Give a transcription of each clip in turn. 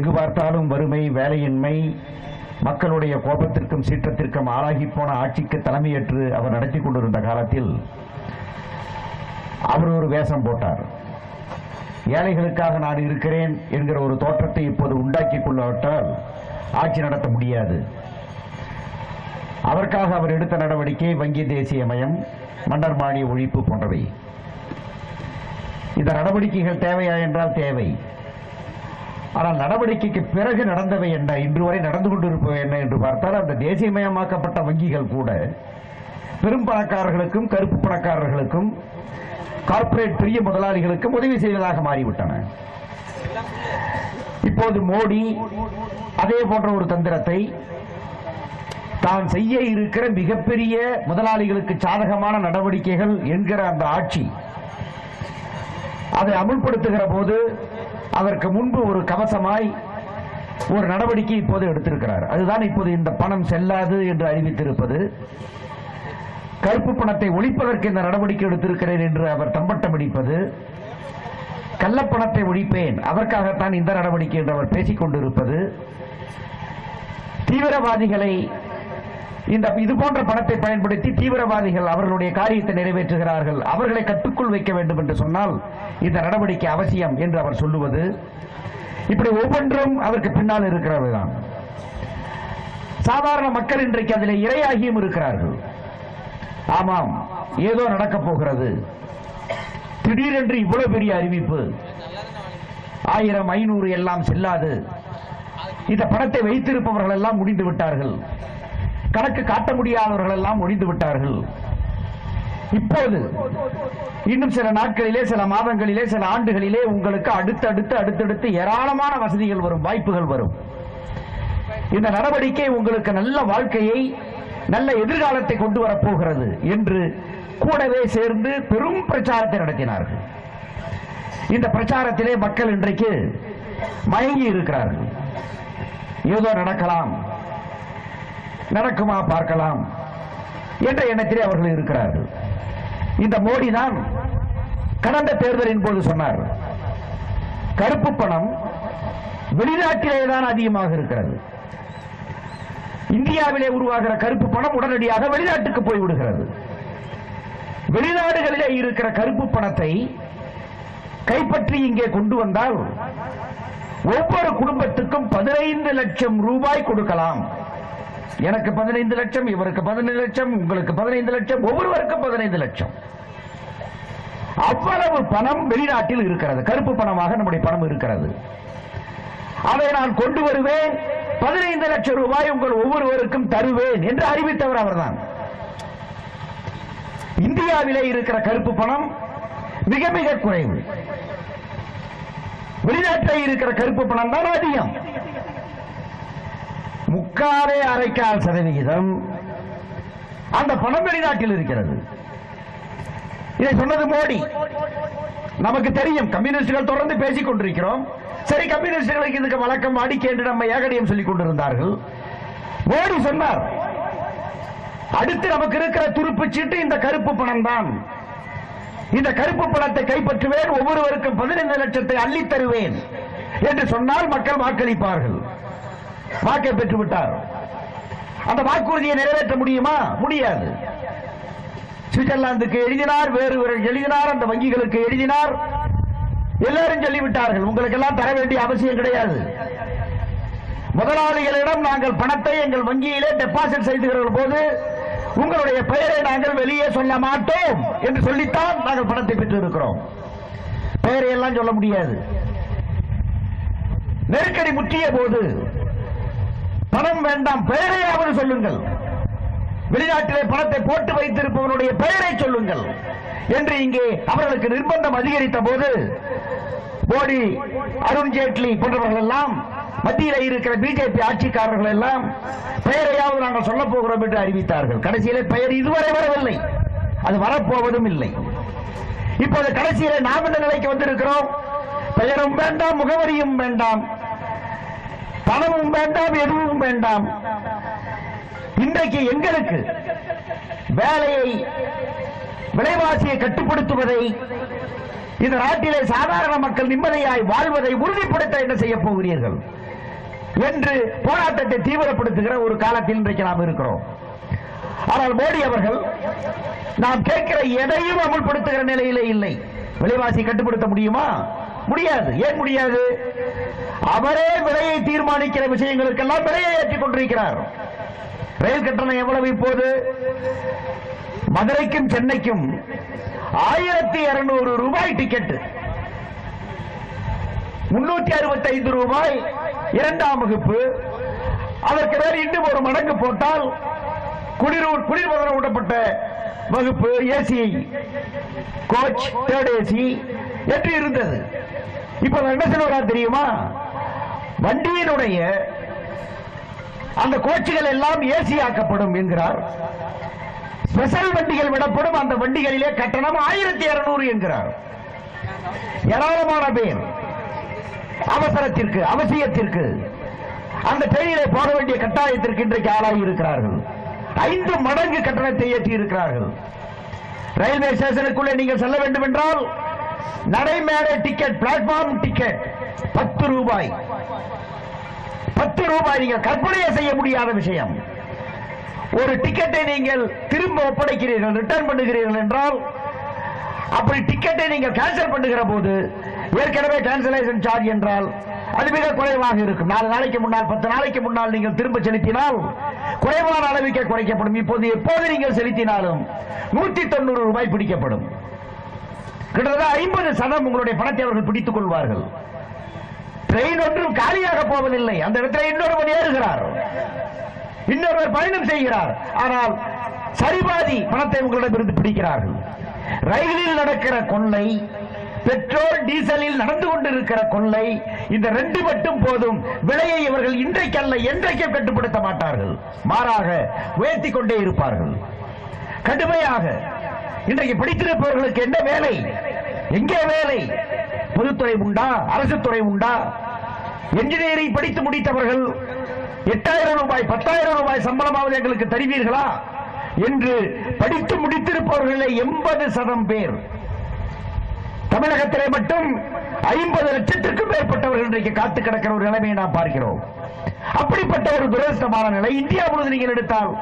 எங்கு பார்த்தாலும் வறுமை வேலையின்மை மக்களுடைய கோபத்திற்கும் சீற்றத்திற்கும் ஆளாகி போன ஆட்சிக்கு தலைமையேற்று அவர் நடத்தி கொண்டிருந்த காலத்தில் அவர் ஒரு வேஷம் போட்டார் ஏழைகளுக்காக நான் இருக்கிறேன் என்கிற ஒரு தோற்றத்தை இப்போது உண்டாக்கி கொள்ளவிட்டால் ஆட்சி நடத்த முடியாது அதற்காக அவர் எடுத்த நடவடிக்கை வங்கி தேசியமயம் மன்னர் மானிய ஒழிப்பு போன்றவை இந்த நடவடிக்கைகள் தேவையா என்றால் தேவை ஆனால் நடவடிக்கைக்கு பிறகு நடந்தவை என்ன இன்று வரை நடந்து கொண்டிருப்பவை என்ன என்று பார்த்தால் அந்த தேசியமயமாக்கப்பட்ட வங்கிகள் கூட பெரும் பணக்காரர்களுக்கும் கருப்பு பணக்காரர்களுக்கும் கார்ப்பரேட் பெரிய முதலாளிகளுக்கும் உதவி செய்வதாக மாறிவிட்டன இப்போது மோடி அதே போன்ற ஒரு தந்திரத்தை தான் செய்ய இருக்கிற மிகப்பெரிய முதலாளிகளுக்கு சாதகமான நடவடிக்கைகள் என்கிற அந்த ஆட்சி அதை அமுல்படுத்துகிற போது அதற்கு முன்பு ஒரு கவசமாய் ஒரு நடவடிக்கை இப்போது எடுத்திருக்கிறார் அதுதான் இப்போது இந்த பணம் செல்லாது என்று அறிவித்திருப்பது கருப்பு பணத்தை ஒழிப்பதற்கு இந்த நடவடிக்கை எடுத்திருக்கிறேன் என்று அவர் தம்பட்டம் அடிப்பது கள்ளப்பணத்தை ஒழிப்பேன் அதற்காகத்தான் இந்த நடவடிக்கை என்று அவர் பேசிக் கொண்டிருப்பது தீவிரவாதிகளை இந்த இது போன்ற பணத்தை பயன்படுத்தி தீவிரவாதிகள் அவர்களுடைய காரியத்தை நிறைவேற்றுகிறார்கள் அவர்களை கட்டுக்குள் வைக்க வேண்டும் என்று சொன்னால் இந்த நடவடிக்கை அவசியம் என்று அவர் சொல்லுவது இப்படி ஒவ்வொன்றும் அதற்கு பின்னால் இருக்கிறவர்தான் சாதாரண மக்கள் இன்றைக்கு அதில் இரையாகியும் இருக்கிறார்கள் ஆமாம் ஏதோ நடக்கப் போகிறது திடீரென்று இவ்வளவு பெரிய அறிவிப்பு ஆயிரம் ஐநூறு எல்லாம் செல்லாது இந்த பணத்தை வைத்திருப்பவர்கள் எல்லாம் முடிந்து விட்டார்கள் கணக்கு காட்ட முடியாதவர்கள் எல்லாம் முடிந்து விட்டார்கள் இப்போது இன்னும் சில நாட்களிலே சில மாதங்களிலே சில ஆண்டுகளிலே உங்களுக்கு அடுத்தடுத்து அடுத்தடுத்து ஏராளமான வசதிகள் வரும் வாய்ப்புகள் வரும் இந்த நடவடிக்கை உங்களுக்கு நல்ல வாழ்க்கையை நல்ல எதிர்காலத்தை கொண்டு வரப்போகிறது என்று கூடவே சேர்ந்து பெரும் பிரச்சாரத்தை நடத்தினார்கள் இந்த பிரச்சாரத்திலே மக்கள் இன்றைக்கு மயங்கி இருக்கிறார்கள் ஏதோ நடக்கலாம் நடக்குமா பார்க்கலாம் என்ற எண்ணத்திலே அவர்கள் இருக்கிறார்கள் இந்த மோடி தான் கடந்த தேர்தலின் போது சொன்னார் கருப்பு பணம் வெளிநாட்டிலே தான் அதிகமாக இருக்கிறது இந்தியாவிலே உருவாகிற கருப்பு பணம் உடனடியாக வெளிநாட்டுக்கு போய் விடுகிறது வெளிநாடுகளிலே இருக்கிற கருப்பு பணத்தை கைப்பற்றி இங்கே கொண்டு வந்தால் ஒவ்வொரு குடும்பத்துக்கும் பதினைந்து லட்சம் ரூபாய் கொடுக்கலாம் எனக்கு பதினைந்து லட்சம் இவருக்கு பதினைந்து லட்சம் உங்களுக்கு பதினைந்து லட்சம் ஒவ்வொருவருக்கும் பதினைந்து லட்சம் அவ்வளவு பணம் வெளிநாட்டில் இருக்கிறது கருப்பு பணமாக நம்முடைய பணம் இருக்கிறது அதை நான் கொண்டு வருவேன் பதினைந்து லட்சம் ரூபாய் உங்கள் ஒவ்வொருவருக்கும் தருவேன் என்று அறிவித்தவர் அவர்தான் இந்தியாவிலே இருக்கிற கருப்பு பணம் மிக மிக குறைவு வெளிநாட்டில் இருக்கிற கருப்பு பணம் தான் அதிகம் முக்காலே அரைக்கால் சதவிகிதம் அந்த பணம் வெளிநாட்டில் இருக்கிறது இதை சொன்னது மோடி நமக்கு தெரியும் கம்யூனிஸ்டுகள் தொடர்ந்து பேசிக் கொண்டிருக்கிறோம் சரி கம்யூனிஸ்டுகளுக்கு இதுக்கு வழக்கம் வாடிக்கை என்று நம்ம ஏகடியம் சொல்லிக் கொண்டிருந்தார்கள் மோடி சொன்னார் அடுத்து நமக்கு இருக்கிற துருப்பு சீட்டு இந்த கருப்பு பணம் தான் இந்த கருப்பு பணத்தை கைப்பற்றுவேன் ஒவ்வொருவருக்கும் பதினைந்து லட்சத்தை அள்ளித் தருவேன் என்று சொன்னால் மக்கள் வாக்களிப்பார்கள் வாக்கை பெற்று விட்டார் அந்த வாக்குறுதியை நிறைவேற்ற முடியுமா முடியாது சுவிட்சர்லாந்துக்கு எழுதினார் வேறு வேறு எழுதினார் அந்த வங்கிகளுக்கு எழுதினார் எல்லாரும் சொல்லிவிட்டார்கள் உங்களுக்கு எல்லாம் தர வேண்டிய அவசியம் கிடையாது முதலாளிகளிடம் நாங்கள் பணத்தை எங்கள் வங்கியிலே டெபாசிட் செய்துகிற போது உங்களுடைய பெயரை நாங்கள் வெளியே சொல்ல மாட்டோம் என்று சொல்லித்தான் நாங்கள் பணத்தை பெற்று இருக்கிறோம் பெயரை எல்லாம் சொல்ல முடியாது நெருக்கடி முற்றிய போது பணம் வேண்டாம் பெயரையாவது சொல்லுங்கள் வெளிநாட்டிலே பணத்தை போட்டு வைத்திருப்பவனுடைய பெயரை சொல்லுங்கள் என்று இங்கே அவர்களுக்கு நிர்பந்தம் அதிகரித்த போது மோடி அருண் ஜேட்லி போன்றவர்கள் எல்லாம் மத்தியில் இருக்கிற பிஜேபி ஆட்சிக்காரர்கள் எல்லாம் பெயரையாவது நாங்கள் சொல்ல போகிறோம் என்று அறிவித்தார்கள் கடைசியிலே பெயர் இதுவரை வரவில்லை அது வரப்போவதும் இல்லை இப்போது கடைசியிலே நாம் இந்த நிலைக்கு வந்திருக்கிறோம் பெயரும் வேண்டாம் முகவரியும் வேண்டாம் பணமும் வேண்டாம் எதுவும் வேண்டாம் இன்றைக்கு எங்களுக்கு வேலையை விலைவாசியை கட்டுப்படுத்துவதை இந்த நாட்டிலே சாதாரண மக்கள் நிம்மதியாய் வாழ்வதை உறுதிப்படுத்த என்ன செய்ய போகிறீர்கள் என்று போராட்டத்தை தீவிரப்படுத்துகிற ஒரு காலத்தில் இன்றைக்கு நாம் இருக்கிறோம் ஆனால் மோடி அவர்கள் நாம் கேட்கிற எதையும் அமுல்படுத்துகிற நிலையிலே இல்லை விலைவாசி கட்டுப்படுத்த முடியுமா முடியாது ஏன் முடியாது அவரே விலையை தீர்மானிக்கிற விஷயங்களுக்கெல்லாம் விலையை ஏற்றிக் கொண்டிருக்கிறார் ரயில் கட்டணம் எவ்வளவு இப்போது மதுரைக்கும் சென்னைக்கும் ஆயிரத்தி இருநூறு ரூபாய் டிக்கெட் முன்னூத்தி அறுபத்தி ஐந்து ரூபாய் இரண்டாம் வகுப்பு அதற்கு மேல் இன்னும் ஒரு மடங்கு போட்டால் குளிரூர் குளிர்பதன ஊட்டப்பட்ட வகுப்பு ஏசி கோச் தேர்ட் ஏசி என்று இருந்தது இப்ப அவர் என்ன சொல்லுவார் தெரியுமா வண்டியினுடைய அந்த கோச்சுகள் எல்லாம் ஏசி ஆக்கப்படும் என்கிறார் ஸ்பெஷல் வண்டிகள் விடப்படும் அந்த வண்டிகளிலே கட்டணம் ஆயிரத்தி இருநூறு என்கிறார் ஏராளமான பேர் அவசரத்திற்கு அவசியத்திற்கு அந்த ட்ரெயினிலே போக வேண்டிய கட்டாயத்திற்கு இன்றைக்கு ஆளாகி இருக்கிறார்கள் ஐந்து மடங்கு கட்டணத்தை ஏற்றி இருக்கிறார்கள் ரயில்வே ஸ்டேஷனுக்குள்ளே நீங்கள் செல்ல வேண்டும் என்றால் நடைமேடை டிக்கெட் பிளாட்ஃபார்ம் டிக்கெட் பத்து ரூபாய் பத்து ரூபாய் நீங்கள் கற்பனையே செய்ய முடியாத விஷயம் ஒரு டிக்கெட்டை நீங்கள் திரும்ப ஒப்படைக்கிறீர்கள் ரிட்டர்ன் பண்ணுகிறீர்கள் என்றால் அப்படி டிக்கெட்டை நீங்கள் கேன்சல் பண்ணுகிற போது ஏற்கனவே கேன்சலேஷன் சார்ஜ் என்றால் அது மிக குறைவாக இருக்கும் நாலு நாளைக்கு முன்னால் பத்து நாளைக்கு முன்னால் நீங்கள் திரும்ப செலுத்தினால் குறைவான அளவுக்கே குறைக்கப்படும் இப்போது எப்போது நீங்கள் செலுத்தினாலும் நூத்தி தொண்ணூறு ரூபாய் பிடிக்கப்படும் கிட்டத்தட்ட ஐம்பது சதம் உங்களுடைய பணத்தை அவர்கள் பிடித்துக் கொள்வார்கள் ட்ரெயின் ஒன்றும் காலியாக போவதில்லை அந்த இடத்துல இன்னொருவர் ஏறுகிறார் இன்னொருவர் பயணம் செய்கிறார் ஆனால் சரிபாதி பணத்தை உங்களிடமிருந்து பிடிக்கிறார்கள் ரயிலில் நடக்கிற கொள்ளை பெட்ரோல் டீசலில் நடந்து கொண்டிருக்கிற கொள்ளை இந்த ரெண்டு மட்டும் போதும் விலையை இவர்கள் இன்றைக்கல்ல என்றைக்கும் கட்டுப்படுத்த மாட்டார்கள் மாறாக உயர்த்தி கொண்டே இருப்பார்கள் கடுமையாக இன்றைக்கு படித்திருப்பவர்களுக்கு என்ன வேலை எங்கே வேலை பொதுத்துறை உண்டா அரசு துறை உண்டா என்ஜினியரிங் படித்து முடித்தவர்கள் எட்டாயிரம் ரூபாய் பத்தாயிரம் ரூபாய் சம்பளமாவது எங்களுக்கு தருவீர்களா என்று படித்து முடித்திருப்பவர்களே எண்பது சதம் பேர் தமிழகத்திலே மட்டும் ஐம்பது லட்சத்திற்கும் மேற்பட்டவர்கள் இன்றைக்கு காத்து கிடக்கிற ஒரு நிலைமையை நாம் பார்க்கிறோம் அப்படிப்பட்ட ஒரு துரதிருஷ்டமான நிலை இந்தியா முழுவதும் நீங்கள் எடுத்தால்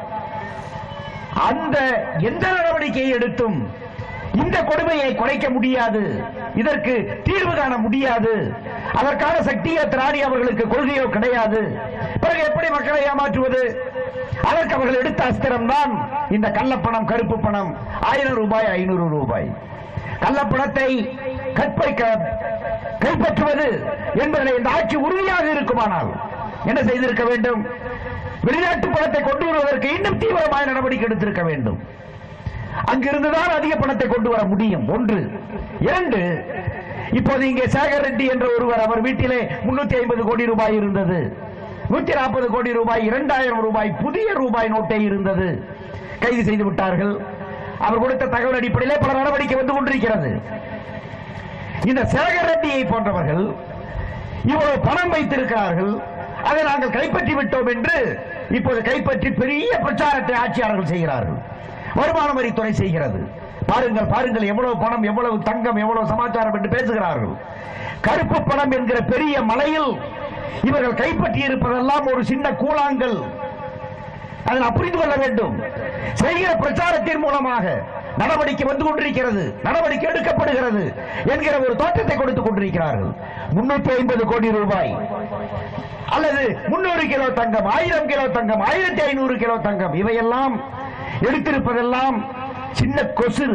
அந்த எந்த நடவடிக்கையை எடுத்தும் இந்த கொடுமையை குறைக்க முடியாது இதற்கு தீர்வு காண முடியாது அதற்கான சக்தியோ திராணி அவர்களுக்கு கொள்கையோ கிடையாது பிறகு எப்படி மக்களை ஏமாற்றுவது அதற்கு அவர்கள் எடுத்த அஸ்திரம் தான் இந்த கள்ளப்பணம் கருப்பு பணம் ஆயிரம் ரூபாய் ஐநூறு ரூபாய் கள்ளப்பணத்தை கற்பைக்க கைப்பற்றுவது என்பதில் இந்த ஆட்சி உறுதியாக இருக்குமானால் என்ன செய்திருக்க வேண்டும் வெளிநாட்டு பணத்தை கொண்டு வருவதற்கு இன்னும் தீவிரமான நடவடிக்கை எடுத்திருக்க வேண்டும் அங்கிருந்துதான் அதிக பணத்தை கொண்டு வர முடியும் ஒன்று இரண்டு இப்போது இங்கே சேகர் ரெட்டி என்ற ஒருவர் அவர் வீட்டிலே முன்னூத்தி ஐம்பது கோடி ரூபாய் இருந்தது நூத்தி நாற்பது கோடி ரூபாய் இரண்டாயிரம் ரூபாய் புதிய ரூபாய் நோட்டே இருந்தது கைது செய்து விட்டார்கள் அவர் கொடுத்த தகவல் அடிப்படையிலே பல நடவடிக்கை வந்து கொண்டிருக்கிறது இந்த சேகர் ரெட்டியை போன்றவர்கள் இவ்வளவு பணம் வைத்திருக்கிறார்கள் அதை நாங்கள் கைப்பற்றி விட்டோம் என்று இப்போது கைப்பற்றி பெரிய பிரச்சாரத்தை ஆட்சியாளர்கள் செய்கிறார்கள் வருமான வரித்துறை செய்கிறது பாருங்கள் பாருங்கள் எவ்வளவு பணம் எவ்வளவு தங்கம் எவ்வளவு சமாச்சாரம் என்று பேசுகிறார்கள் கருப்பு பணம் என்கிற பெரிய மலையில் இவர்கள் கைப்பற்றி இருப்பதெல்லாம் ஒரு சின்ன கூழாங்கல் அதை நாம் புரிந்து கொள்ள வேண்டும் செய்கிற பிரச்சாரத்தின் மூலமாக நடவடிக்கை வந்து கொண்டிருக்கிறது நடவடிக்கை எடுக்கப்படுகிறது என்கிற ஒரு தோற்றத்தை கொடுத்துக் கொண்டிருக்கிறார்கள் முன்னூத்தி ஐம்பது கோடி ரூபாய் அல்லது முன்னூறு கிலோ தங்கம் ஆயிரம் கிலோ தங்கம் ஆயிரத்தி ஐநூறு கிலோ தங்கம் இவையெல்லாம் எடுத்திருப்பதெல்லாம் சின்ன கொசுறு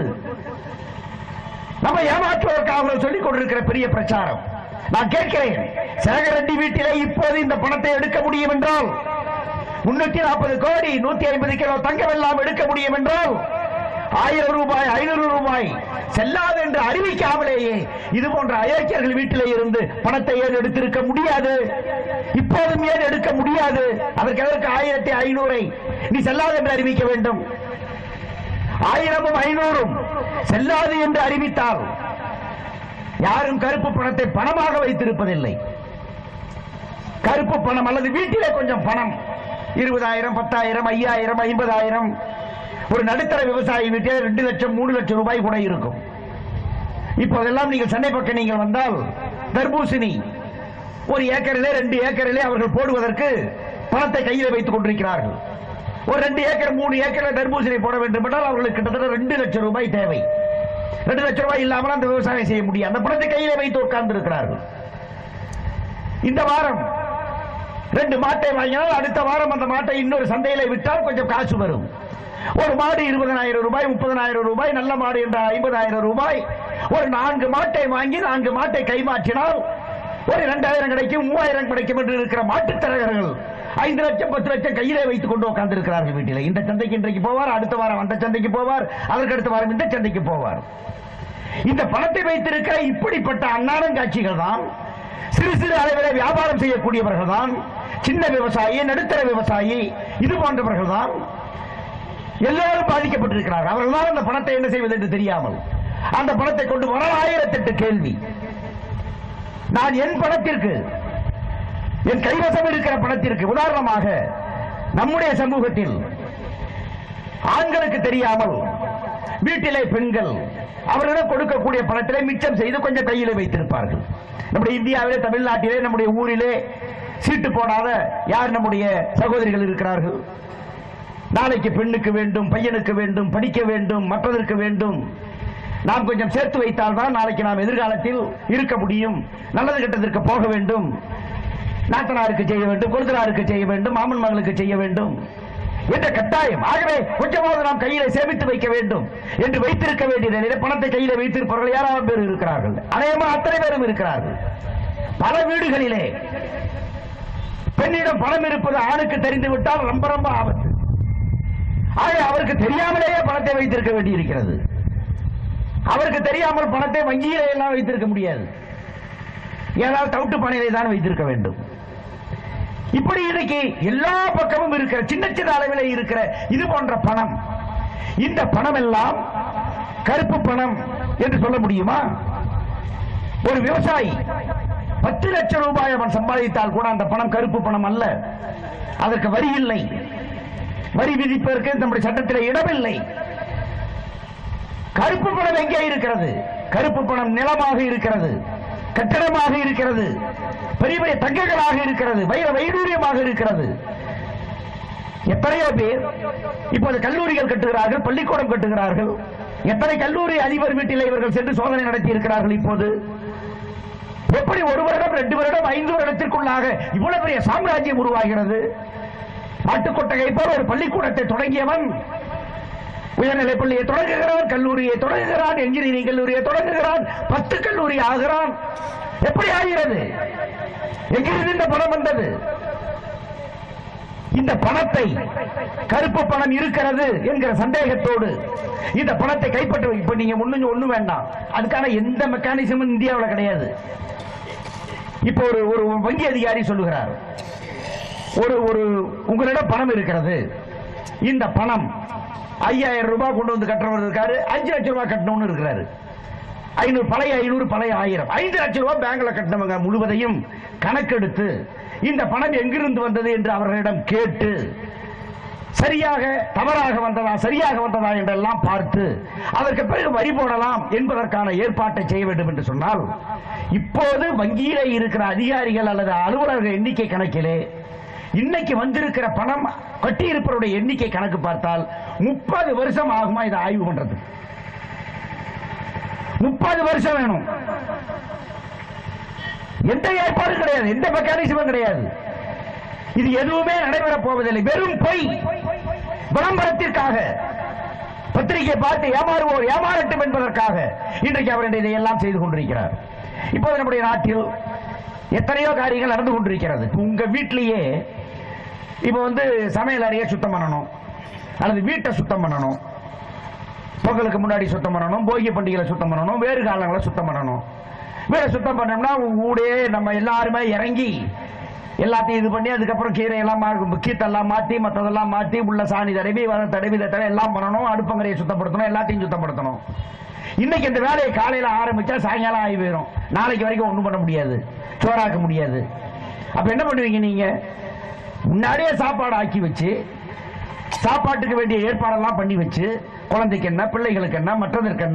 நம்ம ஏமாற்றுவதற்காக சொல்லிக் கொண்டிருக்கிற பெரிய பிரச்சாரம் நான் கேட்கிறேன் சேகரெட்டி வீட்டிலே இப்போது இந்த பணத்தை எடுக்க முடியும் என்றால் முன்னூத்தி நாற்பது கோடி நூத்தி ஐம்பது கிலோ தங்கம் எல்லாம் எடுக்க முடியும் என்றால் ஆயிரம் ரூபாய் ஐநூறு ரூபாய் செல்லாது என்று அறிவிக்காமலேயே இது போன்ற அயோக்கியர்கள் வீட்டிலே இருந்து பணத்தை ஏன் எடுத்திருக்க முடியாது இப்போதும் ஏன் எடுக்க முடியாது அதற்கு எதற்கு ஆயிரத்தி ஐநூறை நீ செல்லாது என்று அறிவிக்க வேண்டும் ஆயிரமும் ஐநூறும் செல்லாது என்று அறிவித்தால் யாரும் கருப்பு பணத்தை பணமாக வைத்திருப்பதில்லை கருப்பு பணம் அல்லது வீட்டிலே கொஞ்சம் பணம் இருபதாயிரம் பத்தாயிரம் ஐயாயிரம் ஐம்பதாயிரம் ஒரு நடுத்தர விவசாயி வீட்டில் ரெண்டு லட்சம் மூணு லட்சம் ரூபாய் கூட இருக்கும் இப்போதெல்லாம் நீங்கள் சென்னை பக்கம் நீங்கள் வந்தால் தர்பூசணி ஒரு ஏக்கரிலே ரெண்டு ஏக்கரிலே அவர்கள் போடுவதற்கு பணத்தை கையில் வைத்துக் கொண்டிருக்கிறார்கள் ஒரு ரெண்டு ஏக்கர் மூணு ஏக்கர் தர்பூசணி போட வேண்டும் என்றால் அவர்களுக்கு கிட்டத்தட்ட ரெண்டு லட்சம் ரூபாய் தேவை ரெண்டு லட்சம் ரூபாய் இல்லாமல் அந்த விவசாயம் செய்ய முடியும் அந்த பணத்தை கையில வைத்து உட்கார்ந்து இருக்கிறார்கள் இந்த வாரம் ரெண்டு மாட்டை வாங்கினால் அடுத்த வாரம் அந்த மாட்டை இன்னொரு சந்தையில விட்டால் கொஞ்சம் காசு வரும் ஒரு மாடு இருபதனாயிரம் ரூபாய் முப்பதனாயிரம் ரூபாய் நல்ல மாடு என்ற ஐம்பதாயிரம் ரூபாய் ஒரு நான்கு மாட்டை வாங்கி நான்கு மாட்டை கைமாற்றினால் ஒரு இரண்டாயிரம் கிடைக்கும் மூவாயிரம் கிடைக்கும் என்று இருக்கிற மாட்டுத் தரகர்கள் ஐந்து லட்சம் பத்து லட்சம் கையிலே வைத்துக் கொண்டு உட்கார்ந்து இருக்கிறார்கள் வீட்டில் இந்த சந்தைக்கு இன்றைக்கு போவார் அடுத்த வாரம் அந்த சந்தைக்கு போவார் அதற்கு அடுத்த வாரம் இந்த சந்தைக்கு போவார் இந்த பணத்தை வைத்திருக்கிற இப்படிப்பட்ட அன்னாடம் காட்சிகள் தான் சிறு சிறு அளவில் வியாபாரம் செய்யக்கூடியவர்கள் தான் சின்ன விவசாயி நடுத்தர விவசாயி இது போன்றவர்கள் தான் எல்லாரும் பாதிக்கப்பட்டிருக்கிறார்கள் அவர்கள் தான் அந்த பணத்தை என்ன செய்வது என்று தெரியாமல் அந்த பணத்தை கொண்டு வர ஆயிரத்தெட்டு கேள்வி நான் என் பணத்திற்கு என் கைவசம் இருக்கிற பணத்திற்கு உதாரணமாக நம்முடைய சமூகத்தில் ஆண்களுக்கு தெரியாமல் வீட்டிலே பெண்கள் அவர்களிடம் கொடுக்கக்கூடிய பணத்திலே மிச்சம் செய்து கொஞ்சம் கையிலே வைத்திருப்பார்கள் நம்முடைய இந்தியாவிலே தமிழ்நாட்டிலே நம்முடைய ஊரிலே சீட்டு போடாத யார் நம்முடைய சகோதரிகள் இருக்கிறார்கள் நாளைக்கு பெண்ணுக்கு வேண்டும் பையனுக்கு வேண்டும் படிக்க வேண்டும் மற்றதற்கு வேண்டும் நாம் கொஞ்சம் சேர்த்து வைத்தால் தான் நாளைக்கு நாம் எதிர்காலத்தில் இருக்க முடியும் நல்லது கெட்டதற்கு போக வேண்டும் நாத்தனாருக்கு செய்ய வேண்டும் கொழுந்தனாருக்கு செய்ய வேண்டும் மாமன் மகளுக்கு செய்ய வேண்டும் என்ற கட்டாயம் ஆகவே கொஞ்சமாவது நாம் கையில சேமித்து வைக்க வேண்டும் என்று வைத்திருக்க வேண்டிய நிலையில பணத்தை கையில வைத்திருப்பவர்கள் யாராவது பேர் இருக்கிறார்கள் அநேகமா அத்தனை பேரும் இருக்கிறார்கள் பல வீடுகளிலே பெண்ணிடம் பணம் இருப்பது ஆணுக்கு தெரிந்து விட்டால் ரொம்ப ரொம்ப ஆபத்து ஆக அவருக்கு தெரியாமலேயே பணத்தை வைத்திருக்க வேண்டியிருக்கிறது அவருக்கு தெரியாமல் பணத்தை வங்கியிலே எல்லாம் வைத்திருக்க முடியாது ஏதாவது தவிட்டு பணியிலே தான் வைத்திருக்க வேண்டும் இப்படி இன்னைக்கு எல்லா பக்கமும் இருக்கிற சின்ன சின்ன அளவில் இருக்கிற இது போன்ற பணம் இந்த பணம் எல்லாம் கருப்பு பணம் என்று சொல்ல முடியுமா ஒரு விவசாயி பத்து லட்சம் ரூபாய் அவன் சம்பாதித்தால் கூட அந்த பணம் கருப்பு பணம் அல்ல அதற்கு வரி இல்லை வரி விதிப்பதற்கு நம்முடைய சட்டத்தில் இடமில்லை கருப்பு பணம் எங்கே இருக்கிறது கருப்பு பணம் நிலமாக இருக்கிறது கட்டடமாக இருக்கிறது பெரிய பெரிய தங்கங்களாக இருக்கிறது வைர வைடூரியமாக இருக்கிறது எத்தனையோ பேர் இப்போது கல்லூரிகள் கட்டுகிறார்கள் பள்ளிக்கூடம் கட்டுகிறார்கள் எத்தனை கல்லூரி அதிபர் வீட்டில் இவர்கள் சென்று சோதனை நடத்தி இருக்கிறார்கள் இப்போது எப்படி ஒரு வருடம் ரெண்டு வருடம் ஐந்து வருடத்திற்குள்ளாக இவ்வளவு பெரிய சாம்ராஜ்யம் உருவாகிறது மாட்டுக்கொட்டகை போல ஒரு பள்ளிக்கூடத்தை தொடங்கியவன் உயர்நிலைப் பள்ளியை தொடங்குகிறான் கல்லூரியை தொடங்குகிறான் என்ஜினியரிங் கல்லூரியை தொடங்குகிறான் பத்து கல்லூரி ஆகிறான் எப்படி ஆகிறது எங்கிருந்து இந்த பணம் வந்தது இந்த பணத்தை கருப்பு பணம் இருக்கிறது என்கிற சந்தேகத்தோடு இந்த பணத்தை கைப்பற்ற இப்ப நீங்க ஒண்ணு ஒண்ணு வேண்டாம் அதுக்கான எந்த மெக்கானிசமும் இந்தியாவில் கிடையாது இப்போ ஒரு ஒரு வங்கி அதிகாரி சொல்லுகிறார் ஒரு ஒரு உங்களிடம் பணம் இருக்கிறது இந்த பணம் ஐயாயிரம் ரூபாய் கொண்டு வந்து கட்டுறவர் இருக்காரு அஞ்சு லட்சம் ரூபாய் கட்டணும்னு இருக்கிறாரு ஐநூறு பழைய ஐநூறு பழைய ஆயிரம் ஐந்து லட்சம் ரூபாய் பேங்க்ல கட்டினவங்க முழுவதையும் கணக்கெடுத்து இந்த பணம் எங்கிருந்து வந்தது என்று அவர்களிடம் கேட்டு சரியாக தவறாக வந்ததா சரியாக வந்ததா என்றெல்லாம் பார்த்து அதற்கு பிறகு வரி போடலாம் என்பதற்கான ஏற்பாட்டை செய்ய வேண்டும் என்று சொன்னால் இப்போது வங்கியிலே இருக்கிற அதிகாரிகள் அல்லது அலுவலர்கள் எண்ணிக்கை கணக்கிலே இன்னைக்கு வந்திருக்கிற பணம் கட்டியிருப்பவருடைய எண்ணிக்கை கணக்கு பார்த்தால் முப்பது வருஷம் ஆகுமா இதை ஆய்வு பண்றது முப்பது வருஷம் வேணும் எந்த ஏற்பாடும் கிடையாது எந்த மெக்கானிசமும் கிடையாது இது எதுவுமே நடைபெறப் போவதில்லை வெறும் பொய் விளம்பரத்திற்காக பத்திரிகை பார்த்து ஏமாறுவோர் ஏமாறட்டும் என்பதற்காக இன்றைக்கு அவர் இதையெல்லாம் செய்து கொண்டிருக்கிறார் இப்போது நம்முடைய நாட்டில் எத்தனையோ காரியங்கள் நடந்து கொண்டிருக்கிறது உங்க வீட்டிலேயே இப்ப வந்து சமையல் அறையை சுத்தம் பண்ணணும் அல்லது வீட்டை சுத்தம் பண்ணணும் பொங்கலுக்கு முன்னாடி சுத்தம் பண்ணணும் போகி பண்டிகையில சுத்தம் பண்ணணும் வேறு காலங்களை சுத்தம் பண்ணணும் வீடை சுத்தம் பண்ணோம்னா உங்க ஊடே நம்ம எல்லாருமே இறங்கி எல்லாத்தையும் இது பண்ணி அதுக்கப்புறம் கீரை எல்லாம் மா- கீத்தெல்லாம் மாத்தி மற்றதெல்லாம் மாத்தி உள்ள சாணி தடவி வர தடவி இதை தடவி எல்லாம் பண்ணணும் அடுப்பங்கரையை சுத்தப்படுத்தணும் எல்லாத்தையும் சுத்தப்படுத்தணும் இன்னைக்கு இந்த வேலையை காலையில ஆரம்பிச்சா சாயங்காலம் ஆகி போயிடும் நாளைக்கு வரைக்கும் ஒண்ணும் பண்ண முடியாது சோறாக்க முடியாது அப்ப என்ன பண்ணுவீங்க நீங்க முன்னாடியே சாப்பாடு ஆக்கி வச்சு சாப்பாட்டுக்கு வேண்டிய ஏற்பாடெல்லாம் பண்ணி வச்சு குழந்தைக்கு என்ன பிள்ளைகளுக்கு என்ன மற்றதற்கு என்ன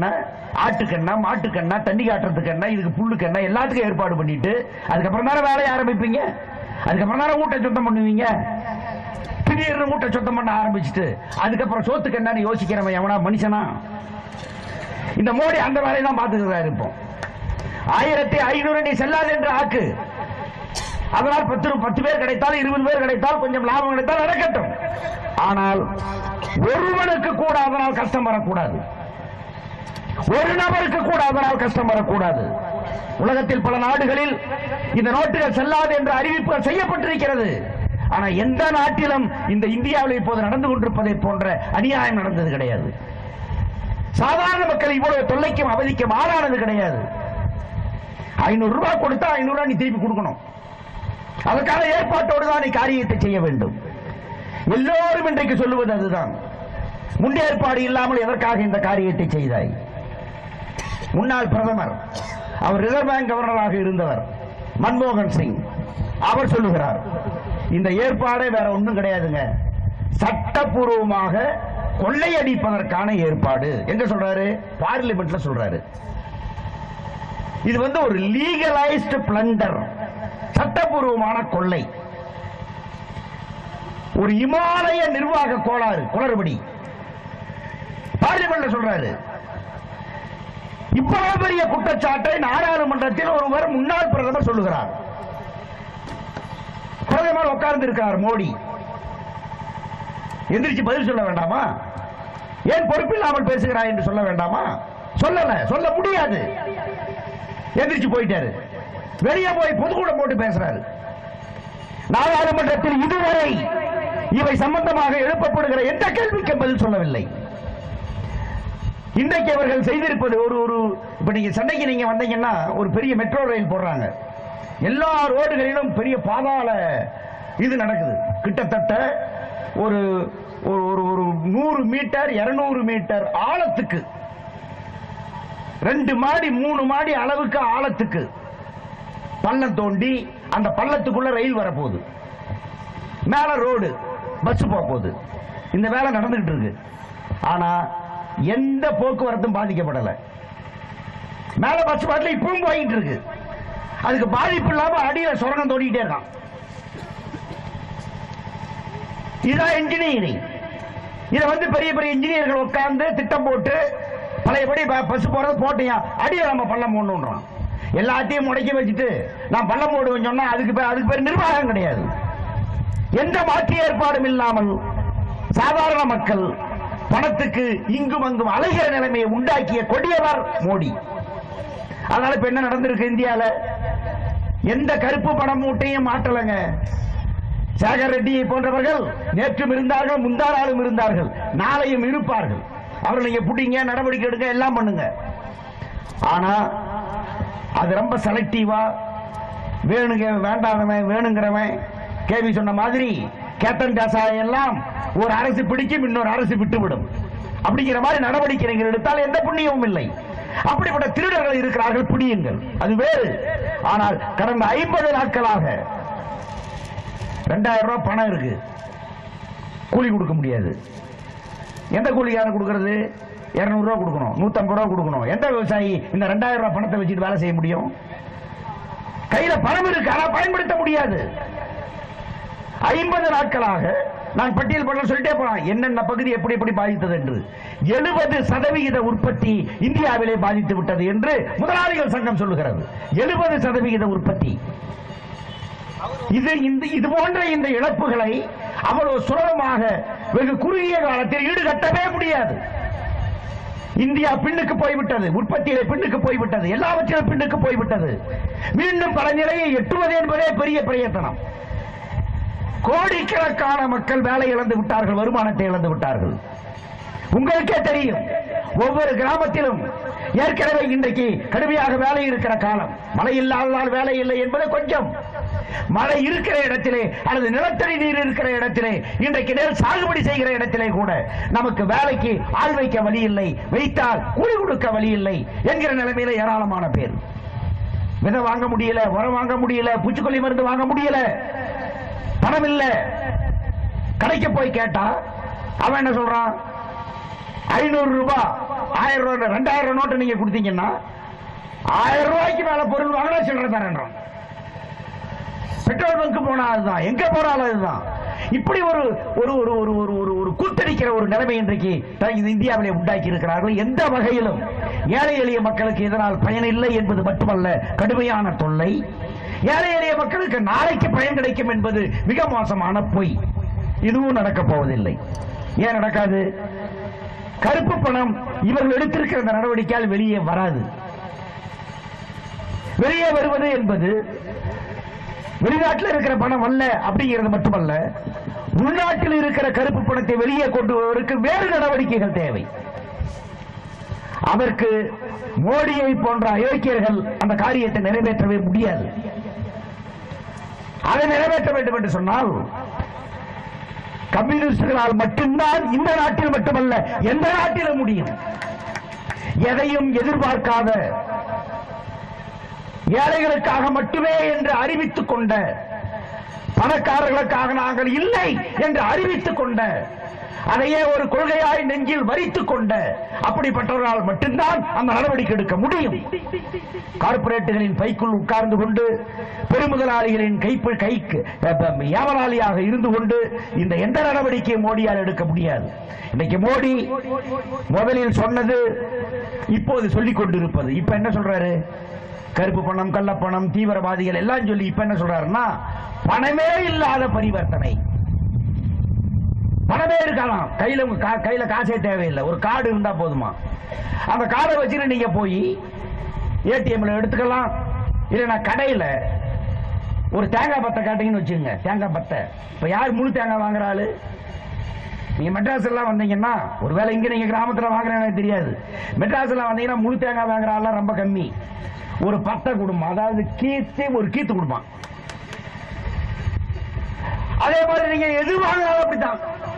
ஆட்டுக்கண்ணா மாட்டுக்கண்ணா தண்ணி காட்டுறதுக்கு என்ன இதுக்கு புல்லுக்கு என்ன எல்லாத்துக்கும் ஏற்பாடு பண்ணிட்டு அதுக்கப்புறம் தானே வேலையை ஆரம்பிப்பீங்க அதுக்கப்புறம் தானே ஊட்ட சுத்தம் பண்ணுவீங்க திடீர்னு ஊட்ட சுத்தம் பண்ண ஆரம்பிச்சுட்டு அதுக்கப்புறம் சோத்துக்கு என்னன்னு யோசிக்கிறவன் எவனா மனுஷனா இந்த மோடி அந்த வேலையை தான் பார்த்துக்கிறாரு இப்போ ஆயிரத்தி ஐநூறு நீ செல்லாது என்று ஆக்கு அதனால் பத்து ரூ- பத்து பேர் கிடைத்தால் இருபது பேர் கிடைத்தால் கொஞ்சம் லாபம் கிடைத்தால் நடக்கட்டும் ஆனால் ஒருவனுக்கு கூட அதனால் கஷ்டம் வரக்கூடாது ஒரு நபருக்கு கூட அதனால் கஷ்டம் வரக்கூடாது உலகத்தில் பல நாடுகளில் இந்த நோட்டுகள் செல்லாது என்ற அறிவிப்புகள் செய்யப்பட்டிருக்கிறது ஆனா எந்த நாட்டிலும் இந்த இந்தியாவில் இப்போது நடந்து கொண்டிருப்பதை போன்ற அநியாயம் நடந்தது கிடையாது சாதாரண மக்கள் இவ்வளவு தொல்லைக்கும் அவதிக்கும் ஆளானது கிடையாது ஐநூறு ரூபாய் கொடுத்தா ஐநூறு ரூபாய் நீ திருப்பி கொடுக்கணும் அதற்கான ஏற்பாட்டோடு தான் நீ காரியத்தை செய்ய வேண்டும் எல்லோரும் இன்றைக்கு சொல்லுவது அதுதான் முன்னேற்பாடு இல்லாமல் எதற்காக இந்த காரியத்தை செய்தாய் முன்னாள் பிரதமர் அவர் ரிசர்வ் பேங்க் கவர்னராக இருந்தவர் மன்மோகன் சிங் அவர் சொல்லுகிறார் இந்த ஏற்பாடே வேற ஒண்ணும் கிடையாதுங்க சட்டப்பூர்வமாக கொள்ளையடிப்பதற்கான ஏற்பாடு எங்க சொல்றாரு பார்லிமெண்ட்ல சொல்றாரு இது வந்து ஒரு லீகலைஸ்டு பிளண்டர் சட்டப்பூர்வமான கொள்ளை ஒரு இமாலய நிர்வாக கோளாறு குளறுபடி பார்லிமெண்ட்ல சொல்றாரு இவ்வளவு பெரிய குற்றச்சாட்டை நாடாளுமன்றத்தில் ஒருவர் முன்னாள் பிரதமர் சொல்லுகிறார் பிரதமர் உட்கார்ந்து இருக்கிறார் மோடி எந்திரிச்சு பதில் சொல்ல வேண்டாமா ஏன் பொறுப்பில்லாமல் பேசுகிறாய் என்று சொல்ல வேண்டாமா சொல்லல சொல்ல முடியாது எந்திரிச்சு போயிட்டாரு வெளியே போய் பொதுக்கூடம் போட்டு பேசுறாரு நாடாளுமன்றத்தில் இதுவரை இவை சம்பந்தமாக எழுப்பப்படுகிற எந்த கேள்விக்கும் பதில் சொல்லவில்லை இன்றைக்கு அவர்கள் செய்திருப்பது ஒரு ஒரு இப்ப நீங்க சண்டைக்கு நீங்க வந்தீங்கன்னா ஒரு பெரிய மெட்ரோ ரயில் போடுறாங்க எல்லா ரோடுகளிலும் பெரிய பாதாள இது நடக்குது கிட்டத்தட்ட ஒரு ஒரு ஒரு ஒரு நூறு மீட்டர் இருநூறு மீட்டர் ஆழத்துக்கு ரெண்டு மாடி மூணு மாடி அளவுக்கு ஆழத்துக்கு பள்ளம் தோண்டி அந்த பள்ளத்துக்குள்ள ரயில் வரப்போகுது மேல ரோடு பஸ் போக போகுது இந்த வேலை நடந்துகிட்டு இருக்கு ஆனா எந்த போக்குவரத்தும் பாதிக்கப்படல மேல பஸ் பாட்டில் இப்பவும் போயிட்டு இருக்கு அதுக்கு பாதிப்பு இல்லாம அடியில சுரங்கம் தோண்டிக்கிட்டே இருக்கான் இதுதான் இன்ஜினியரிங் இதை வந்து பெரிய பெரிய இன்ஜினியர்கள் உட்கார்ந்து திட்டம் போட்டு பழையபடி ப- பஸ் போறது போட்டியா அடியில நம்ம பள்ளம் போடணுன்றான் எல்லாத்தையும் முடக்கி வச்சுட்டு நான் பள்ளம் போடுவேன் சொன்னா அதுக்கு பேர் அதுக்கு பேர் நிர்வாகம் கிடையாது எந்த மாற்று ஏற்பாடும் இல்லாமல் சாதாரண மக்கள் பணத்துக்கு இங்கும் அங்கும் அலைகிற நிலைமையை உண்டாக்கிய கொடியவர் மோடி அதனால இப்ப என்ன நடந்திருக்கு இந்தியால எந்த கருப்பு பணம் மூட்டையும் மாற்றலங்க சேகர் ரெட்டியை போன்றவர்கள் நேற்றும் இருந்தார்கள் முந்தா நாளும் இருந்தார்கள் நாளையும் இருப்பார்கள் அவர்களை நீங்க பிடிங்க நடவடிக்கை எடுங்க எல்லாம் பண்ணுங்க ஆனா அது ரொம்ப செலக்டிவா வேணுங்க வேண்டாதவன் வேணுங்கிறவன் கேவி சொன்ன மாதிரி கேப்டன் தாசாவை எல்லாம் ஒரு அரசு பிடிக்கும் இன்னொரு அரசு விட்டுவிடும் அப்படிங்கிற மாதிரி நடவடிக்கைகள் எடுத்தால் எந்த புண்ணியமும் இல்லை அப்படிப்பட்ட திருடர்கள் இருக்கிறார்கள் பிடியுங்கள் அது வேறு ஆனால் கடந்த ஐம்பது நாட்களாக ரெண்டாயிரம் ரூபாய் பணம் இருக்கு கூலி கொடுக்க முடியாது எந்த கூலிக்காரன் கொடுக்கறது இருநூறு ரூபா கொடுக்கணும் நூத்தம்பது ரூபா கொடுக்கணும் எந்த விவசாயி இந்த ரெண்டாயிரம் ரூபாய் பணத்தை வச்சுட்டு வேலை செய்ய முடியும் கையில பணம் இருக்கு ஆனா பயன்படுத்த முடியாது ஐம்பது நாட்களாக நான் பட்டியல் பண்ண சொல்லிட்டே போலாம் என்னென்ன பகுதி எப்படி எப்படி பாதித்தது என்று எழுபது சதவிகித உற்பத்தி இந்தியாவிலே பாதித்து விட்டது என்று முதலாளிகள் சங்கம் சொல்லுகிறது எழுபது சதவிகித உற்பத்தி இது இந்த இது போன்ற இந்த இழப்புகளை அவ்வளவு சுலபமாக வெகு குறுகிய காலத்தில் ஈடுகட்டவே முடியாது இந்தியா பின்னுக்கு போய்விட்டது உற்பத்தியிலே பின்னுக்கு போய்விட்டது எல்லாவற்றிலும் பின்னுக்கு போய்விட்டது மீண்டும் பல நிலையை எட்டுவது என்பதே பெரிய பிரயத்தனம் கோடிக்கணக்கான மக்கள் வேலை இழந்து விட்டார்கள் வருமானத்தை இழந்து விட்டார்கள் உங்களுக்கே தெரியும் ஒவ்வொரு கிராமத்திலும் ஏற்கனவே இன்றைக்கு கடுமையாக வேலை இருக்கிற காலம் மழை இல்லாததால் வேலை இல்லை என்பது கொஞ்சம் மழை இருக்கிற இடத்திலே அல்லது நிலத்தடி நீர் இருக்கிற இடத்திலே இன்றைக்கு நெல் சாகுபடி செய்கிற இடத்திலே கூட நமக்கு வேலைக்கு ஆள் வைக்க வழி இல்லை வைத்தால் கூலி கொடுக்க வழி இல்லை என்கிற நிலைமையில ஏராளமான பேர் விதை வாங்க முடியல உரம் வாங்க முடியல பூச்சிக்கொல்லி மருந்து வாங்க முடியல பணம் இல்ல கடைக்கு போய் கேட்டா அவன் என்ன சொல்றான் ஐநூறு ரூபாய் ஆயிரம் ரூபாய் ரெண்டாயிரம் ரூபாய் நோட்டு நீங்க கொடுத்தீங்கன்னா ஆயிரம் ரூபாய்க்கு மேல பொருள் வாங்கினா சில்லறை தரேன்றோம் பெட்ரோல் பங்க் போனா அதுதான் எங்க போனாலும் அதுதான் இப்படி ஒரு ஒரு ஒரு ஒரு ஒரு ஒரு ஒரு கூத்தடிக்கிற ஒரு நிலைமை இன்றைக்கு த- இந்த இந்தியாவிலே உண்டாக்கி இருக்கிறார்கள் எந்த வகையிலும் ஏழை எளிய மக்களுக்கு இதனால் பயன் இல்லை என்பது மட்டுமல்ல கடுமையான தொல்லை ஏழை எளிய மக்களுக்கு நாளைக்கு பயன் கிடைக்கும் என்பது மிக மோசமான பொய் இதுவும் நடக்கப் போவதில்லை ஏன் நடக்காது கருப்பு பணம் இவர்கள் எடுத்திருக்கிற இந்த நடவடிக்கையால் வெளியே வராது வெளியே வருவது என்பது வெளிநாட்டில் இருக்கிற பணம் அல்ல அப்படிங்கிறது மட்டுமல்ல உள்நாட்டில் இருக்கிற கருப்பு பணத்தை வெளியே கொண்டு வருவதற்கு வேறு நடவடிக்கைகள் தேவை அதற்கு மோடியை போன்ற அயோக்கியர்கள் அந்த காரியத்தை நிறைவேற்றவே முடியாது அதை நிறைவேற்ற வேண்டும் என்று சொன்னால் கம்யூனிஸ்டுகளால் மட்டும்தான் இந்த நாட்டில் மட்டுமல்ல எந்த நாட்டிலும் முடியும் எதையும் எதிர்பார்க்காத ஏழைகளுக்காக மட்டுமே என்று அறிவித்துக் கொண்ட பணக்காரர்களுக்காக நாங்கள் இல்லை என்று அறிவித்துக் கொண்ட அதையே ஒரு கொள்கையாய் நெஞ்சில் வரித்துக் கொண்ட அப்படிப்பட்டவர்களால் மட்டும்தான் அந்த நடவடிக்கை எடுக்க முடியும் கார்ப்பரேட்டுகளின் பைக்குள் உட்கார்ந்து கொண்டு பெருமுதலாளிகளின் கைப்பு கைக்கு அஹ், ஏவலாளியாக இருந்து கொண்டு இந்த எந்த நடவடிக்கையும் மோடியால் எடுக்க முடியாது இன்னைக்கு மோடி முதலில் சொன்னது இப்போது சொல்லிக் கொண்டிருப்பது இப்ப என்ன சொல்றாரு கருப்பு பணம் கள்ளப்பணம் தீவிரவாதிகள் எல்லாம் சொல்லி இப்ப என்ன சொல்றாருன்னா பணமே இல்லாத பரிவர்த்தனை பணமே இருக்கலாம் கையில உங்க கா- கையில காசே தேவையில்லை ஒரு கார்டு இருந்தா போதுமா அந்த கார்டை வச்சுட்டு நீங்க போய் ஏடிஎம்ல எடுத்துக்கலாம் இல்லைன்னா கடையில ஒரு தேங்காய் பத்தை காட்டீங்கன்னு வச்சுங்க தேங்காய் பத்தை இப்ப யார் முழு தேங்காய் வாங்குற ஆளு நீங்க மெட்ராஸ் எல்லாம் வந்தீங்கன்னா ஒருவேளை இங்க நீங்க கிராமத்துல வாங்குறேன்னு எனக்கு தெரியாது மெட்ராஸ் எல்லாம் வந்தீங்கன்னா முழு தேங்காய் வாங்குற ஆள்லாம் ரொம்ப கம்மி ஒரு பத்தை குடும்பம் அதாவது கீத்து ஒரு கீத்து குடும்பம் அதே மாதிரி நீங்க எது வாங்கினாலும் அப்படித்தான்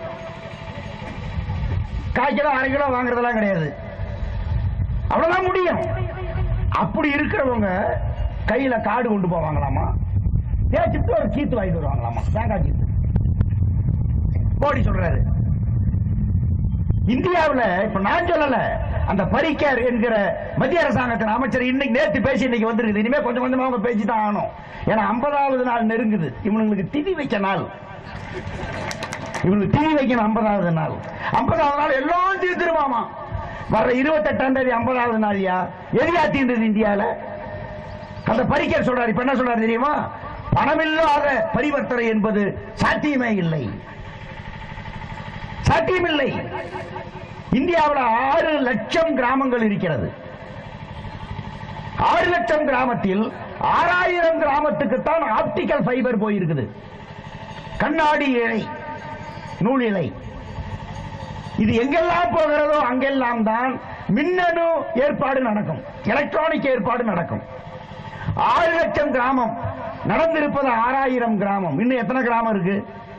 கால் கிலோ அரை கிலோ வாங்குறதெல்லாம் கிடையாது அவ்வளவுதான் முடியும் அப்படி இருக்கிறவங்க கையில காடு கொண்டு போவாங்களாமா தேய்ச்சிட்டு ஒரு கீத்து வாங்கிட்டு வருவாங்களாமா தேங்காய் கீத்து மோடி சொல்றாரு இந்தியாவுல இப்ப நான் சொல்லல அந்த பரிக்கர் என்கிற மத்திய அரசாங்கத்தின் அமைச்சர் இன்னைக்கு நேத்து பேசி இன்னைக்கு வந்திருக்குது இனிமே கொஞ்சம் கொஞ்சமா அவங்க பேசி தான் ஆகணும் ஏன்னா ஐம்பதாவது நாள் நெருங்குது இவனுங்களுக்கு திதி வைக்க நாள் இவனுக்கு திதி வைக்கணும் ஐம்பதாவது நாள் ஐம்பதாவது நாள் எல்லாம் தீர்த்துருவாமா வர்ற இருபத்தெட்டாம் தேதி ஐம்பதாவது நாள்யா எதியா தீர்ந்தது இந்தியால அந்த பரிக்கர் சொல்றாரு இப்ப என்ன சொல்றாரு தெரியுமா பணமில்லாத பரிவர்த்தனை என்பது சாத்தியமே இல்லை சாத்தியமில்லை இந்தியாவில் ஆறு லட்சம் கிராமங்கள் இருக்கிறது ஆறு லட்சம் கிராமத்தில் ஆறாயிரம் கிராமத்துக்குத்தான் ஆப்டிக்கல் ஃபைபர் போயிருக்குது கண்ணாடி இழை நூல் இழை இது எங்கெல்லாம் போகிறதோ அங்கெல்லாம் தான் மின்னணு ஏற்பாடு நடக்கும் எலக்ட்ரானிக் ஏற்பாடு நடக்கும் ஆறு லட்சம் கிராமம் நடந்திருப்பது ஆறாயிரம் கிராமம் இன்னும் எத்தனை கிராமம் இருக்கு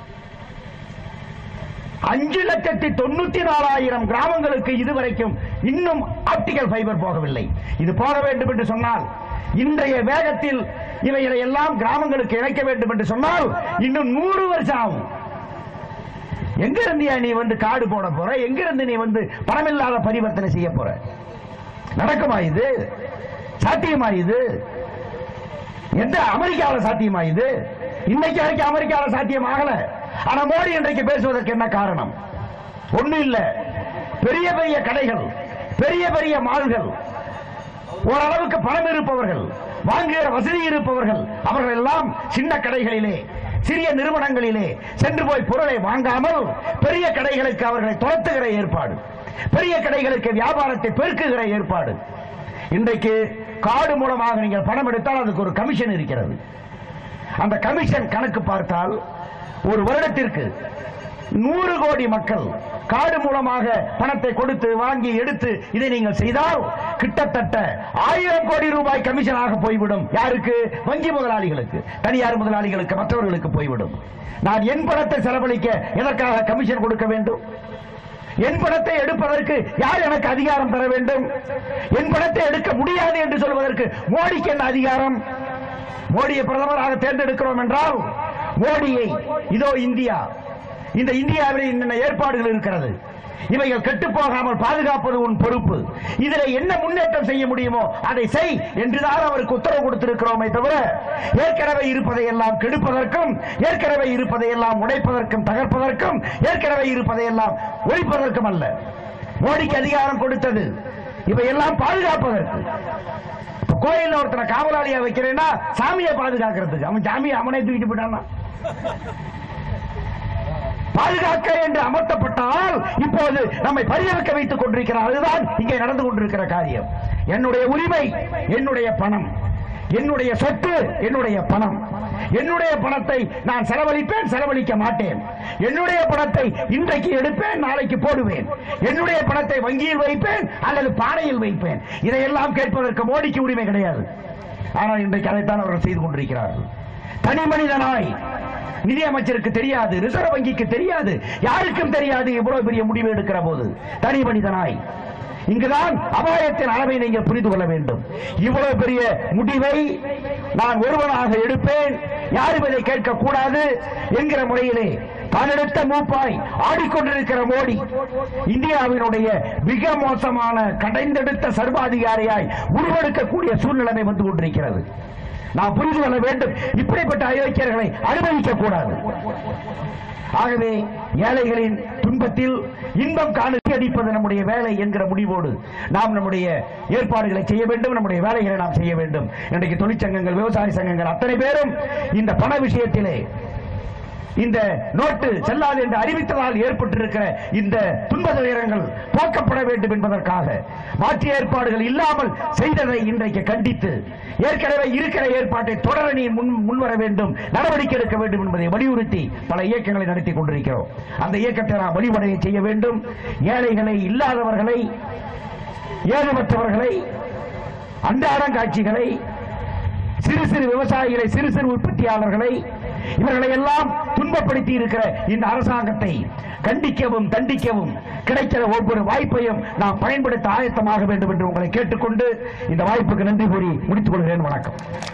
அஞ்சு லட்சத்தி தொண்ணூத்தி நாலாயிரம் கிராமங்களுக்கு இதுவரைக்கும் இன்னும் ஆப்டிகல் ஃபைபர் போகவில்லை இது போக வேண்டும் என்று சொன்னால் இன்றைய வேகத்தில் இவைகளை எல்லாம் கிராமங்களுக்கு இணைக்க வேண்டும் என்று சொன்னால் இன்னும் நூறு வருஷம் ஆகும் எங்க இருந்தியா நீ வந்து காடு போட போற எங்க இருந்து நீ வந்து பணமில்லாத பரிவர்த்தனை செய்ய போற நடக்குமா இது சாத்தியமா இது எந்த அமெரிக்காவில் சாத்தியமா இது இன்னைக்கு வரைக்கும் அமெரிக்காவில் சாத்தியம் ஆகல ஆனா மோடி இன்றைக்கு பேசுவதற்கு என்ன காரணம் ஒண்ணு இல்ல பெரிய பெரிய கடைகள் பெரிய பெரிய மால்கள் ஓரளவுக்கு பணம் இருப்பவர்கள் வாங்குகிற வசதி இருப்பவர்கள் அவர்கள் எல்லாம் சின்ன கடைகளிலே சிறிய நிறுவனங்களிலே சென்று போய் பொருளை வாங்காமல் பெரிய கடைகளுக்கு அவர்களை துரத்துகிற ஏற்பாடு பெரிய கடைகளுக்கு வியாபாரத்தை பெருக்குகிற ஏற்பாடு இன்றைக்கு கார்டு மூலமாக நீங்கள் பணம் எடுத்தால் அதுக்கு ஒரு கமிஷன் இருக்கிறது அந்த கமிஷன் கணக்கு பார்த்தால் ஒரு வருடத்திற்கு நூறு கோடி மக்கள் கார்டு மூலமாக பணத்தை கொடுத்து வாங்கி எடுத்து இதை நீங்கள் செய்தால் கிட்டத்தட்ட ஆயிரம் கோடி ரூபாய் கமிஷனாக போய்விடும் யாருக்கு வங்கி முதலாளிகளுக்கு தனியார் முதலாளிகளுக்கு மற்றவர்களுக்கு போய்விடும் நான் என் பணத்தை செலவழிக்க எதற்காக கமிஷன் கொடுக்க வேண்டும் என் பணத்தை எடுப்பதற்கு யார் எனக்கு அதிகாரம் தர வேண்டும் என் பணத்தை எடுக்க முடியாது என்று சொல்வதற்கு மோடிக்கு என்ன அதிகாரம் மோடியை பிரதமராக தேர்ந்தெடுக்கிறோம் என்றால் மோடியை இதோ இந்தியா இந்த இந்தியாவில் என்னென்ன ஏற்பாடுகள் இருக்கிறது இவைகள் கெட்டு போகாமல் பாதுகாப்பது உன் பொறுப்பு இதில் என்ன முன்னேற்றம் செய்ய முடியுமோ அதை செய் என்றுதான் அவருக்கு உத்தரவு கொடுத்திருக்கிறோமே தவிர ஏற்கனவே இருப்பதை எல்லாம் கெடுப்பதற்கும் ஏற்கனவே இருப்பதை எல்லாம் உடைப்பதற்கும் தகர்ப்பதற்கும் ஏற்கனவே இருப்பதை எல்லாம் ஒழிப்பதற்கும் அல்ல மோடிக்கு அதிகாரம் கொடுத்தது இவையெல்லாம் பாதுகாப்பதற்கு இப்ப கோயில்ல ஒருத்தனை காவலாளியா வைக்கிறேன்னா சாமியை பாதுகாக்கிறதுக்கு அவன் சாமியை அவனே தூக்கிட்டு போயிட்டான்னா பாதுகாக்க என்று அமர்த்தப்பட்டால் இப்போது நம்மை பரிதவிக்க வைத்துக் கொண்டிருக்கிறார் அதுதான் இங்கே நடந்து கொண்டிருக்கிற காரியம் என்னுடைய உரிமை என்னுடைய பணம் என்னுடைய சொத்து என்னுடைய பணம் என்னுடைய பணத்தை நான் செலவழிப்பேன் செலவழிக்க மாட்டேன் என்னுடைய பணத்தை இன்றைக்கு எடுப்பேன் நாளைக்கு போடுவேன் என்னுடைய பணத்தை வங்கியில் வைப்பேன் அல்லது பானையில் வைப்பேன் இதையெல்லாம் கேட்பதற்கு மோடிக்கு உரிமை கிடையாது ஆனால் இன்றைக்கு அதைத்தான் அவர்கள் செய்து கொண்டிருக்கிறார்கள் தனி மனிதனாய் நிதியமைச்சருக்கு தெரியாது ரிசர்வ் வங்கிக்கு தெரியாது யாருக்கும் தெரியாது இவ்வளவு பெரிய முடிவு எடுக்கிற போது தனி மனிதனாய் இங்குதான் அபாயத்தின் அளவை நீங்கள் புரிந்து கொள்ள வேண்டும் இவ்வளவு பெரிய முடிவை நான் ஒருவனாக எடுப்பேன் யாரும் இதை கேட்கக்கூடாது என்கிற முறையிலே தன்னெடுத்த மூப்பாய் ஆடிக்கொண்டிருக்கிற மோடி இந்தியாவினுடைய மிக மோசமான கடைந்தெடுத்த சர்வாதிகாரியாய் உருவெடுக்கக்கூடிய சூழ்நிலைமை வந்து கொண்டிருக்கிறது நாம் புரிந்து கொள்ள வேண்டும் இப்படிப்பட்ட அயோக்கியர்களை அனுமதிக்க கூடாது ஆகவே ஏழைகளின் துன்பத்தில் இன்பம் காண அடிப்பது நம்முடைய வேலை என்கிற முடிவோடு நாம் நம்முடைய ஏற்பாடுகளை செய்ய வேண்டும் நம்முடைய வேலைகளை நாம் செய்ய வேண்டும் இன்றைக்கு தொழிற்சங்கங்கள் விவசாய சங்கங்கள் அத்தனை பேரும் இந்த பண விஷயத்திலே இந்த நோட்டு செல்லாது என்று அறிவித்ததால் ஏற்பட்டிருக்கிற இந்த துன்ப துயரங்கள் போக்கப்பட வேண்டும் என்பதற்காக மாற்று ஏற்பாடுகள் இல்லாமல் செய்ததை இன்றைக்கு கண்டித்து ஏற்கனவே இருக்கிற ஏற்பாட்டை தொடர நீ முன் முன்வர வேண்டும் நடவடிக்கை எடுக்க வேண்டும் என்பதை வலியுறுத்தி பல இயக்கங்களை நடத்தி கொண்டிருக்கிறோம் அந்த இயக்கத்தை நாம் வழிவடைய செய்ய வேண்டும் ஏழைகளை இல்லாதவர்களை ஏதுமற்றவர்களை அன்றாடங்காட்சிகளை சிறு சிறு விவசாயிகளை சிறு சிறு உற்பத்தியாளர்களை இவர்களை எல்லாம் துன்பப்படுத்தி இருக்கிற இந்த அரசாங்கத்தை கண்டிக்கவும் தண்டிக்கவும் கிடைக்கிற ஒவ்வொரு வாய்ப்பையும் நாம் பயன்படுத்த ஆயத்தமாக வேண்டும் என்று உங்களை கேட்டுக்கொண்டு இந்த வாய்ப்புக்கு நன்றி கூறி முடித்துக் கொள்கிறேன் வணக்கம்